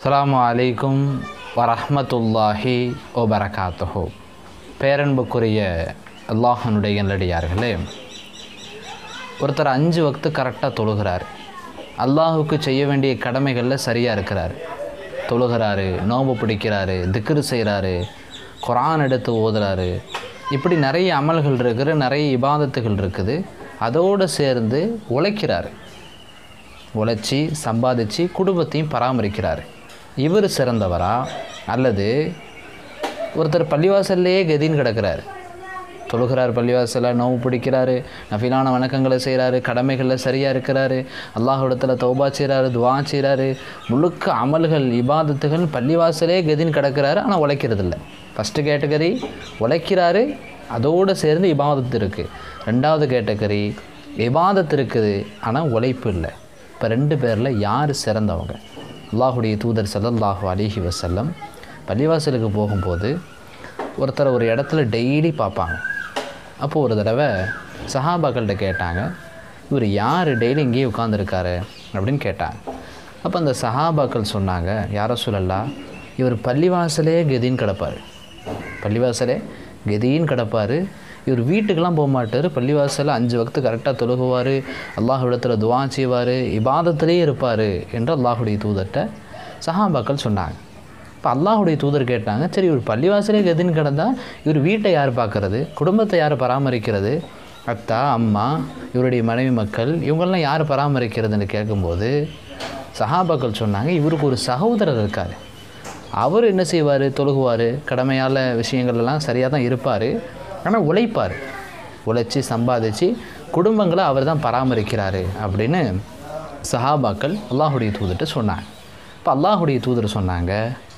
அஸ்ஸலாமு அலைக்கும் வரஹ்மத்துல்லாஹி வபரகாத்துஹு பேரன்புக்குரிய அல்லாஹனுடைய நல்லடியார்களே ஒருத்தர் அஞ்சு வக்து கரெக்டாக தொழுகிறார் அல்லாஹுக்கு செய்ய வேண்டிய கடமைகளில் சரியாக இருக்கிறார் தொழுகிறாரு நோம்பு பிடிக்கிறாரு திக்ரு செய்கிறாரு குரான் எடுத்து ஓதுறாரு இப்படி நிறைய அமல்கள் இருக்குது நிறைய இபாதத்துகள் இருக்குது அதோடு சேர்ந்து உழைக்கிறார் உழைச்சி சம்பாதிச்சு குடும்பத்தையும் பராமரிக்கிறார் இவர் சிறந்தவரா அல்லது ஒருத்தர் பள்ளிவாசல்லையே கதின்னு கிடக்கிறார் தொழுகிறார் பள்ளிவாசலில் நோவு பிடிக்கிறாரு நஃபிலான வணக்கங்களை செய்கிறாரு கடமைகளில் சரியாக இருக்கிறாரு அல்லாஹ்விடத்தில் தௌபா செய்கிறாரு துவா செய்கிறாரு முழுக்க அமல்கள் இபாதத்துகள் பள்ளிவாசலே கதின்னு கிடக்கிறாரு ஆனால் உழைக்கிறது இல்லை ஃபஸ்ட்டு கேட்டகரி உழைக்கிறாரு அதோடு சேர்ந்து இபாதத்து இருக்குது ரெண்டாவது கேட்டகரி இபாதத்து இருக்குது ஆனால் உழைப்பு இல்லை இப்போ ரெண்டு பேரில் யார் சிறந்தவங்க அல்லாஹுடைய தூதர் ஸல்லல்லாஹு அலைஹி வஸல்லம் பள்ளிவாசலுக்கு போகும்போது ஒருத்தரை ஒரு இடத்துல டெய்லி பார்ப்பாங்க அப்போது ஒரு தடவை சஹாபாக்கள்கிட்ட கேட்டாங்க இவர் யார் டெய்லி இங்கேயே உட்காந்துருக்காரு அப்படின்னு கேட்டாங்க அப்போ அந்த சஹாபாக்கள் சொன்னாங்க யார சொல்லலா இவர் பள்ளிவாசலே கதின்னு கிடப்பார் பள்ளிவாசலே கதின்னு கிடப்பார் இவர் வீட்டுக்கெல்லாம் போக மாட்டார் பள்ளிவாசலில் அஞ்சு வக்து கரெக்டாக தொழுகுவார் அல்லாஹ்விடத்தில் துவா செய்வார் இபாதத்திலே இருப்பார் என்று அல்லாஹுடைய தூதர்கிட்ட சஹாபாக்கள் சொன்னாங்க இப்போ அல்லாஹுடைய தூதர் கேட்டாங்க சரி இவர் பள்ளிவாசலே கதின்னு கிடந்தால் இவர் வீட்டை யார் பார்க்கறது குடும்பத்தை யார் பராமரிக்கிறது அத்தா அம்மா இவருடைய மனைவி மக்கள் இவங்கெல்லாம் யார் பராமரிக்கிறதுன்னு கேட்கும்போது சஹாபாக்கள் சொன்னாங்க இவருக்கு ஒரு சகோதரர் இருக்கார் அவர் என்ன செய்வார் தொழுகுவார் கடமையால் விஷயங்கள்லாம் சரியாக தான் இருப்பார் ஆனால் உழைப்பார் உழைச்சி சம்பாதிச்சு குடும்பங்களை அவர் தான் பராமரிக்கிறாரு அப்படின்னு சஹாபாக்கள் அல்லாஹுடைய தூதர்கிட்ட சொன்னாங்க இப்போ அல்லாஹுடைய தூதர் சொன்னாங்க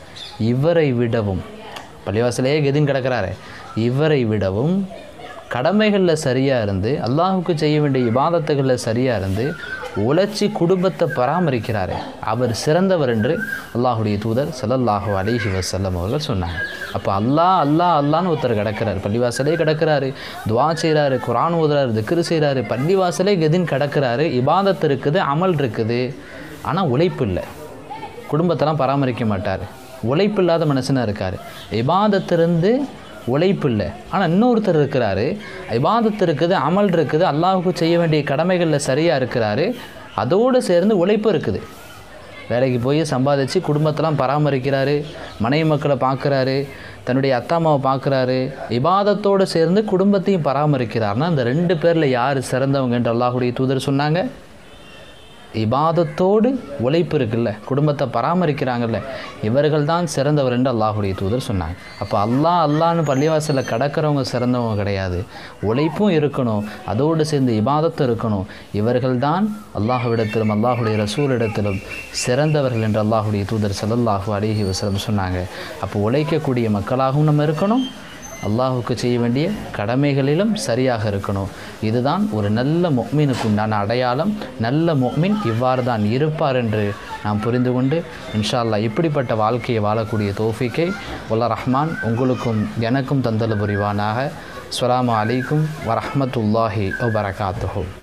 இவரை விடவும் பள்ளிவாசலே கெதின்னு கிடக்கிறாரு இவரை விடவும் கடமைகளில் சரியாக இருந்து அல்லாஹுக்கு செய்ய வேண்டிய இபாதத்துகளில் சரியாக இருந்து உழைச்சி குடும்பத்தை பராமரிக்கிறாரு அவர் சிறந்தவர் என்று அல்லாஹுடைய தூதர் ஸல்லல்லாஹு அலைஹி வஸல்லம் அவர்கள் சொன்னாங்க அப்போ அல்லாஹ் அல்லாஹ் அல்லான்னு ஒருத்தர் கிடக்கிறார் பள்ளிவாசலே கிடக்கிறாரு துவா செய்கிறாரு குரான் ஓதுறாரு திக்ரு செய்கிறாரு பள்ளிவாசலே கெதின்னு கிடக்கிறாரு இபாதத்து இருக்குது அமல் இருக்குது ஆனால் உழைப்பு இல்லை குடும்பத்தெல்லாம் பராமரிக்க மாட்டார் உழைப்பு இல்லாத மனுஷனாக இருக்கார் இபாதத்திலிருந்து உழைப்பு இல்லை ஆனால் இன்னொருத்தர் இருக்கிறாரு இபாதத்து இருக்குது அமல் இருக்குது அல்லாஹுக்கு செய்ய வேண்டிய கடமைகளில் சரியாக இருக்கிறாரு அதோடு சேர்ந்து உழைப்பு இருக்குது வேலைக்கு போய் சம்பாதிச்சு குடும்பத்தெல்லாம் பராமரிக்கிறாரு மனைவி மக்களை பார்க்குறாரு தன்னுடைய அத்தா அம்மாவை பார்க்குறாரு இபாதத்தோடு சேர்ந்து குடும்பத்தையும் பராமரிக்கிறார்னா அந்த ரெண்டு பேரில் யார் சிறந்தவங்க என்று அல்லாஹுடைய தூதர் சொன்னாங்க இபாதத்தோடு உழைப்பு இருக்குல்ல குடும்பத்தை பராமரிக்கிறாங்கல்ல இவர்கள் தான் சிறந்தவர் என்று அல்லாஹுடைய தூதர் சொன்னாங்க அப்போ அல்லாஹ் அல்லான்னு பள்ளிவாசலில் கடக்கிறவங்க சிறந்தவங்க கிடையாது உழைப்பும் இருக்கணும் அதோடு சேர்ந்து இபாதத்தும் இருக்கணும் இவர்கள் தான் அல்லாஹுவிடத்திலும் அல்லாஹுடைய ரசூலிடத்திலும் சிறந்தவர்கள் என்று அல்லாஹுடைய தூதர் ஸல்லல்லாஹு அலைஹி வஸல்லம் சொன்னாங்க அப்போ உழைக்கக்கூடிய மக்களாகவும் நம்ம இருக்கணும் அல்லாஹுக்கு செய்ய வேண்டிய கடமைகளிலும் சரியாக இருக்கணும் இதுதான் ஒரு நல்ல மொக்மீனுக்கு உண்டான அடையாளம் நல்ல மொக்மின் இவ்வாறு தான் இருப்பார் என்று நாம் புரிந்து கொண்டு இன்ஷா அல்லாஹ் இப்படிப்பட்ட வாழ்க்கையை வாழக்கூடிய தோஃபிக்கை உல்ல ரஹ்மான் உங்களுக்கும் எனக்கும் தந்தல் புரிவானாக அஸ்ஸலாமு அலைக்கும் வரஹ்மத்துல்லாஹி வபரகாத்துஹு